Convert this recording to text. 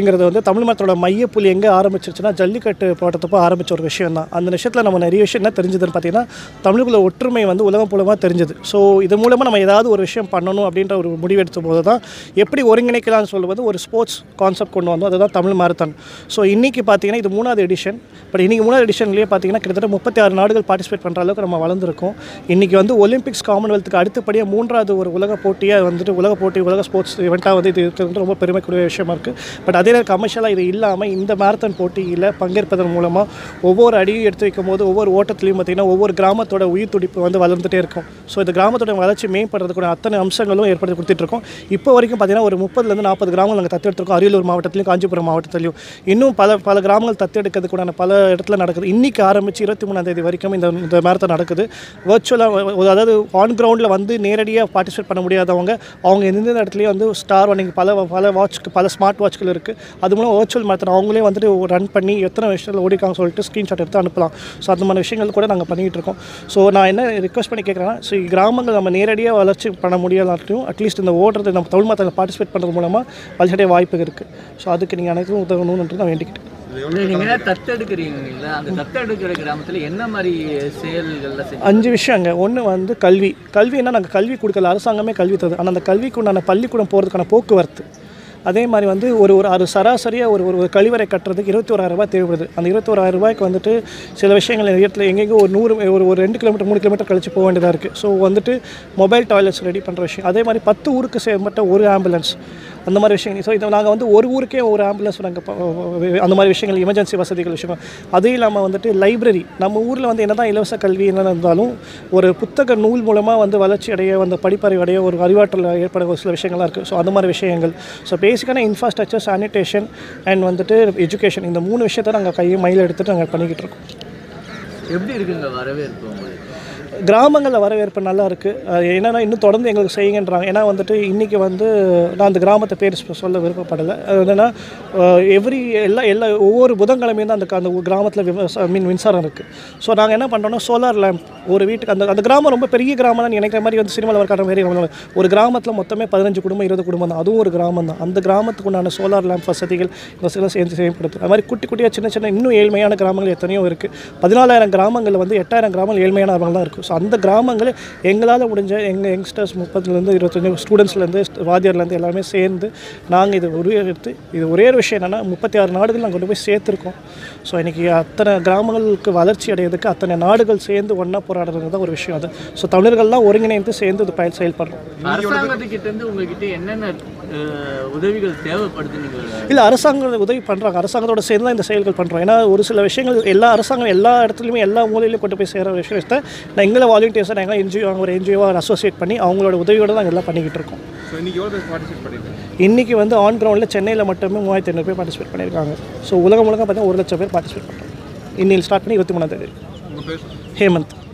அப்படிங்கிறது வந்து தமிழ் மரத்தோட மையப்புள்ளி எங்கே ஆரம்பிச்சிருச்சுன்னா ஜல்லிக்கட்டு போட்டத்தப்போ ஆரம்பிச்ச ஒரு விஷயம் தான் அந்த விஷயத்தில் நம்ம நிறைய விஷயம் என்ன தெரிஞ்சதுன்னு பார்த்தீங்கன்னா தமிழுக்குள்ள ஒற்றுமை வந்து உலகம் மூலமாக தெரிஞ்சது ஸோ இது மூலமாக நம்ம ஏதாவது ஒரு விஷயம் பண்ணணும் அப்படின்ற ஒரு முடிவெடுத்த போது தான் எப்படி ஒருங்கிணைக்கலாம்னு சொல்லுவது ஒரு ஸ்போர்ட்ஸ் கான்செப்ட் கொண்டு வந்தோம் அதுதான் தமிழ் மாரத்தான் ஸோ இன்றைக்கி பார்த்தீங்கன்னா இது மூணாவது எடிஷன் பட் இன்றைக்கி மூணாவது எடிஷன்லேயே பார்த்தீங்கன்னா கிட்டத்தட்ட முப்பத்தி ஆறு நாடுகள் பார்ட்டிசிபேட் பண்ணுற அளவுக்கு நம்ம வளர்ந்துருக்கோம் இன்றைக்கி வந்து ஒலிம்பிக்ஸ் காமன்வெல்த்துக்கு அடுத்தபடியாக மூன்றாவது ஒரு உலக போட்டியாக வந்துட்டு உலக போட்டி உலக ஸ்போர்ட்ஸ் இவெண்ட்டாக வந்து இது இருக்கிறது ரொம்ப பெருமைக்குரிய விஷயமா இருக்குது பட் அதே நேரம் கமர்ஷியலாக இது இல்லாமல் இந்த மாரத்தான் போட்டியில் பங்கேற்பதன் மூலமாக ஒவ்வொரு அடியும் எடுத்து வைக்கும் போது ஒவ்வொரு ஓட்டத்துலையும் பார்த்திங்கன்னா ஒவ்வொரு கிராமத்தோட உயிர் துடிப்பு வந்து வளர்ந்துட்டே இருக்கும் ஸோ இந்த கிராமத்தோட வளர்ச்சி மேம்படுறதுக்கூடிய அத்தனை அம்சங்களும் ஏற்படுத்தி கொடுத்துட்ருக்கோம் இப்போ வரைக்கும் பார்த்திங்கன்னா ஒரு முப்பதுலேருந்து நாற்பது கிராமங்கள் நாங்கள் தத்தெடுத்திருக்கோம் அரியலூர் மாவட்டத்திலையும் காஞ்சிபுரம் மாவட்டத்திலையும் இன்னும் பல பல கிராமங்கள் தத்தெடுக்கிறதுக்குடான பல இடத்துல நடக்குது இன்றைக்கி ஆரம்பித்து இருபத்தி மூணாம் தேதி வரைக்கும் இந்த இந்த மேரத்தான் நடக்குது வர்ச்சுவலாக அதாவது ஆன் கிரவுண்டில் வந்து நேரடியாக பார்ட்டிசிபேட் பண்ண முடியாதவங்க அவங்க எந்தெந்த இடத்துலையும் வந்து ஸ்டார் வண்டிங் பல பல வாட்ச்க்கு பல ஸ்மார்ட் வாட்ச்கள் இருக்குது அது மூலம் வர்ச்சுவல் மேரத்தான் அவங்களே வந்துட்டு ரன் பண்ணி எத்தனை விஷயத்தில் ஓடிக்காங்க சொல்லிட்டு ஸ்க்ரீன்ஷாட் எடுத்து அனுப்பலாம் ஸோ அந்த மாதிரி விஷயங்கள் கூட நாங்கள் பண்ணிகிட்டு இருக்கோம் ஸோ நான் என்ன ரிக்வஸ்ட் பண்ணி கேட்குறேன்னா ஸோ கிராமங்கள் நம்ம நேரடியாக வளர்ச்சி பண்ண முடியலாட்டும் அட்லீஸ்ட் இந்த ஓடுறது நம்ம தமிழ் மாதத்தில் பார்ட்டிசிபேட் பண்ணுறது மூலமாக வளர்ச்சியடைய வாய்ப்பு இருக்குது ஸோ அதுக்கு நீங்கள் அனைத்தும் உதவணும்னு நான் வேண்டிக்கிட்டேன் நீங்க தத்தெடுக்கிறீங்களா அந்த தத்தெடுக்கிற கிராமத்துல என்ன மாதிரி செயல்கள்ல செஞ்சு அஞ்சு விஷயங்க ஒன்று வந்து கல்வி கல்வின்னா நாங்கள் கல்வி கொடுக்கல அரசாங்கமே கல்வி தருது ஆனால் அந்த கல்விக்கு உண்டான பள்ளிக்கூடம் போகிறதுக்கான போக்குவரத்து அதே மாதிரி வந்து ஒரு ஒரு அது சராசரியாக ஒரு ஒரு ஒரு கழிவறை கட்டுறதுக்கு இருபத்தி ஓராயிரம் ரூபாய் தேவைப்படுது அந்த இருபத்தோராயிரம் ரூபாய்க்கு வந்துட்டு சில விஷயங்கள் இடத்துல எங்கெங்கே ஒரு நூறு ஒரு ஒரு ரெண்டு கிலோமீட்டர் மூணு கிலோமீட்டர் கழிச்சு போக வேண்டியதாக இருக்குது ஸோ வந்துட்டு மொபைல் டாய்லெட்ஸ் ரெடி பண்ணுற விஷயம் அதே மாதிரி பத்து ஊருக்கு சேர்மட்ட ஒரு ஆம்புலன்ஸ் அந்த மாதிரி விஷயங்கள் ஸோ இதை நாங்கள் வந்து ஒரு ஊருக்கே ஒரு ஆம்புலன்ஸ் நாங்கள் அந்த மாதிரி விஷயங்கள் எமர்ஜென்சி வசதிகள் விஷயம் அதுவும் இல்லாமல் வந்துட்டு லைப்ரரி நம்ம ஊரில் வந்து என்ன தான் இலவச கல்வி என்ன இருந்தாலும் ஒரு புத்தக நூல் மூலமாக வந்து வளர்ச்சி அடைய அந்த படிப்பறிவு அடைய ஒரு அறிவாற்றல் ஏற்பட ஒரு சில விஷயங்கள்லாம் இருக்குது ஸோ அந்த மாதிரி விஷயங்கள் ஸோ பேசிக்கான இன்ஃப்ராஸ்ட்ரக்சர் சானிடேஷன் அண்ட் வந்துட்டு எஜுகேஷன் இந்த மூணு விஷயத்தை நாங்கள் கையை மயில் எடுத்துகிட்டு நாங்கள் பண்ணிக்கிட்டு இருக்கோம் எப்படி இருக்குங்க வரவேற்பு உங்களுக்கு கிராமங்களில் வரவேற்பு நல்லா இருக்குது என்னென்னா இன்னும் தொடர்ந்து எங்களுக்கு செய்யுங்கன்றாங்க ஏன்னா வந்துட்டு இன்றைக்கி வந்து நான் அந்த கிராமத்தை பேர் சொ- சொல்ல விருப்பப்படலை அது என்னென்னா எவ்ரி எல்லா எல்லா ஒவ்வொரு புதன்கிழமையும் தான் அந்த க- அந்த கிராமத்தில் மீன் மின்சாரம் இருக்குது ஸோ நாங்கள் என்ன பண்ணுறோம்னா சோலார் லேம்ப் ஒரு வீட்டுக்கு அந்த அந்த கிராமம் ரொம்ப பெரிய கிராமம் தான் நினைக்கிற மாதிரி வந்து சினிமாவில் வர மாதிரி கிராமம் இல்ல. ஒரு கிராமத்தில் மொத்தமே பதினஞ்சு குடும்பம் இருபது குடும்பம் தான் அதுவும் ஒரு கிராமம் தான் அந்த கிராமத்துக்கு உண்டான சோலார் லேம்ப் வசதிகள் வசதிலாம் சேர்ந்து செயல்படுத்து அது மாதிரி குட்டி குட்டியாக சின்ன சின்ன இன்னும் ஏழ்மையான கிராமங்கள் எத்தனையோ இருக்குது பதினாலாயிரம் கிராமங்களில் வந்து எட்டாயிரம் கிராமங்கள் ஏழ்மையான கிராமங்கள் தான் இருக்குது ஸோ அந்த கிராமங்கள் எங்களால் முடிஞ்ச எங்கள் யங்ஸ்டர்ஸ் முப்பதுலேருந்து இருபத்தஞ்சு ஸ்டூடெண்ட்ஸ்லேருந்து வாத்தியார்லேருந்து எல்லாமே சேர்ந்து நாங்கள் இது உருவெடுத்து இது ஒரே ஒரு விஷயம் என்னென்னா முப்பத்தி ஆறு நாடுகள் நாங்கள் கொண்டு போய் சேர்த்துருக்கோம் ஸோ இன்றைக்கி அத்தனை கிராமங்களுக்கு வளர்ச்சி அடையிறதுக்கு அத்தனை நாடுகள் சேர்ந்து ஒன்றா போராடுறது தான் ஒரு விஷயம் அது ஸோ தமிழர்கள்லாம் ஒருங்கிணைந்து சேர்ந்து இது பயன் செயல்படுறோம் அரசாங்கத்துக்கிட்ட இருந்து உங்ககிட்ட என்னென்ன அஹ், உதவிகள் தேவைப்படுது நீங்க இல்லை அரசாங்கம் உதவி பண்ணுறாங்க அரசாங்கத்தோட சேர்ந்து தான் இந்த செயல்கள் பண்ணுறோம் ஏன்னா ஒரு சில விஷயங்கள் எல்லா அரசாங்கம் எல்லா இடத்துலையுமே எல்லா மூலையிலையும் கொண்டு போய் சேர விஷயத்தை நான் எங்களை வாலண்டியர்ஸாக நாங்கள் என்ஜிஓ ஒரு என்ஜிஓவாக அசோசியேட் பண்ணி அவங்களோட உதவியோடு நாங்கள் எல்லாம் பண்ணிக்கிட்டு இருக்கோம் ஸோ இன்னைக்கு எவ்வளோ பேர் பார்ட்டிசிபேட் பண்ணியிருக்காங்க இன்றைக்கி வந்து ஆன் கிரவுண்டில் சென்னையில் மட்டுமே மூவாயிரத்தி ஐநூறு பேர் பார்ட்டிசிபேட் பண்ணியிருக்காங்க ஸோ உலகம் முழுக்க பார்த்தீங்கன்னா ஒரு லட்சம் பேர் பார்ட்டிசிபேட் பண்ணுறாங்க இன்னில் ஸ்டார்ட் பண்ணி இருபத்தி மூணாம் தேதி உங்கள் பேர் ஹேமந்த்